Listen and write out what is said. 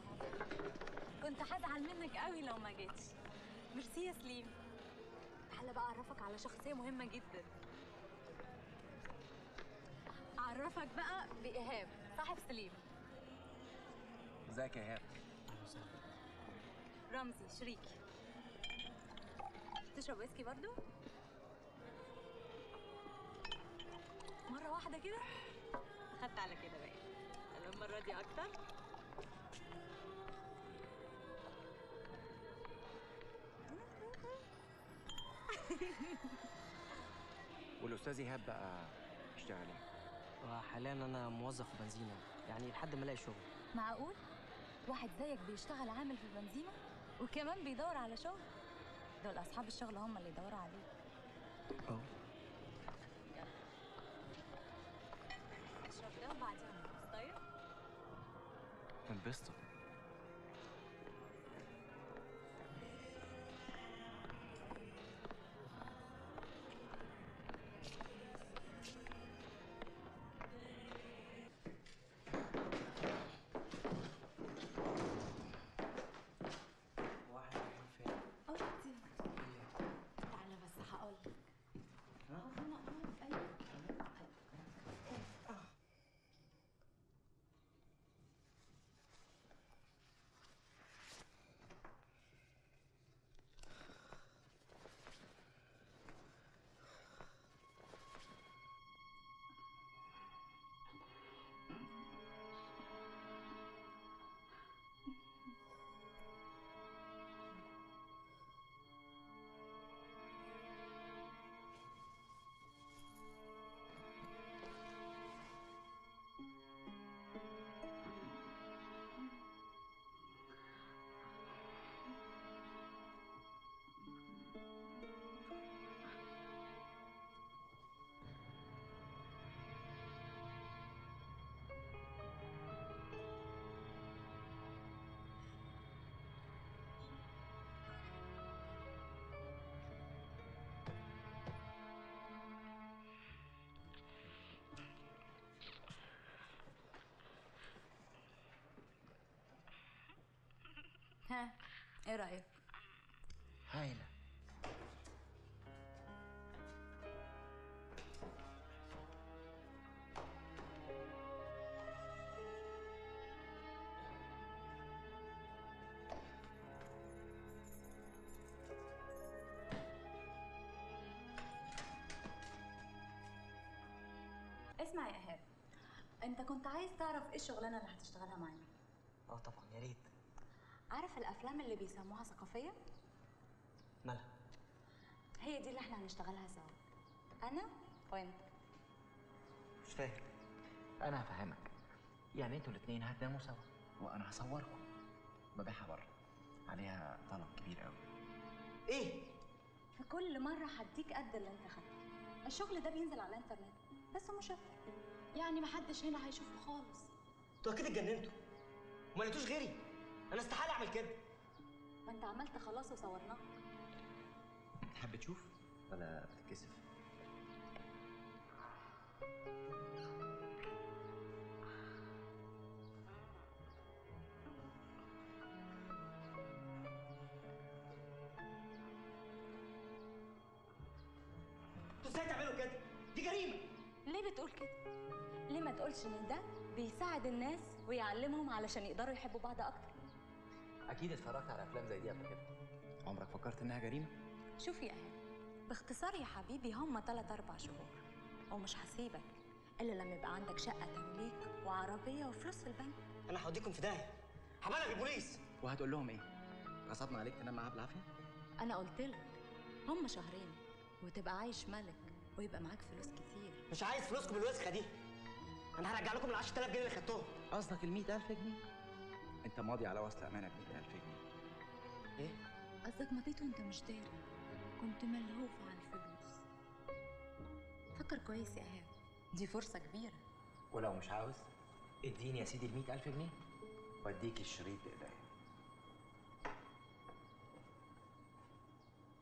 كنت هزعل منك قوي لو ما جيتش ميرسي يا سليم تعالى بقى اعرفك على شخصيه مهمه جدا اعرفك بقى بايهاب صاحب سليم ازيك يا ايهاب رمزي شريكي تشرب ويسكي برضو مرة واحدة كده خدت على كده بقى أنا المرة دي أكتر والاستاذ ايهاب بقى اشتغل ايه وحاليا انا موظف في بنزينه يعني لحد ما الاقي شغل معقول؟ واحد زيك بيشتغل عامل في البنزينة وكمان بيدور على شغل دول أصحاب الشغل هم اللي يدوروا عليه اه اشرب ده وبعدين نبص، طيب؟ انبسطوا واحد فين قلتي تعالى بس هقول لك هو هنا اه ايوه ها ايه رأيك؟ هايله اسمع يا ايهاب انت كنت عايز تعرف ايه الشغلانه اللي هتشتغلها معانا اه طبعا يا ريت عارف الافلام اللي بيسموها ثقافيه مالها هي دي اللي احنا هنشتغلها سوا انا وانت مش فاهم انا هفهمك يعني انتوا الاثنين هتناموا سوا وانا هصوركم ببيعها بره عليها طلب كبير قوي ايه في كل مره هديك قد اللي انت خدته الشغل ده بينزل على الانترنت بس مشفر يعني محدش هنا هيشوفه خالص انتوا اكيد اتجننتوا وما لقيتوش غيري انا استحاله اعمل كده ما انت عملت خلاص وصورناه تحب تشوف ولا بتتكسف انتوا ازاي تعملوا كده دي جريمه ليه بتقول كده ليه ما تقولش ان ده بيساعد الناس ويعلمهم علشان يقدروا يحبوا بعض اكتر اكيد اتفرجت على افلام زي دي قبل كده عمرك فكرت انها جريمه شوف يا ايهاب باختصار يا حبيبي هم تلات اربع شهور ومش هسيبك الا لما يبقى عندك شقه تمليك وعربيه وفلوس في البنك انا هوديكم في داهيه هبلغ البوليس وهتقول لهم ايه غصبنا عليك تنام معاها بالعافيه انا قلت لك هم شهرين وتبقى عايش ملك ويبقى معاك فلوس كتير مش عايز فلوسكم الوسخه دي انا هرجع لكم ال 10000 جنيه اللي خدتهم قصدك ال 100000 جنيه انت ماضي على وصل امانه ب 100000 جنيه ايه قصدك مضيت وانت مش داري كنت ملهوف على الفلوس فكر كويس يا ايهاب دي فرصه كبيره ولو مش عاوز اديني يا سيدي ال 100000 جنيه واديك الشريط بايديا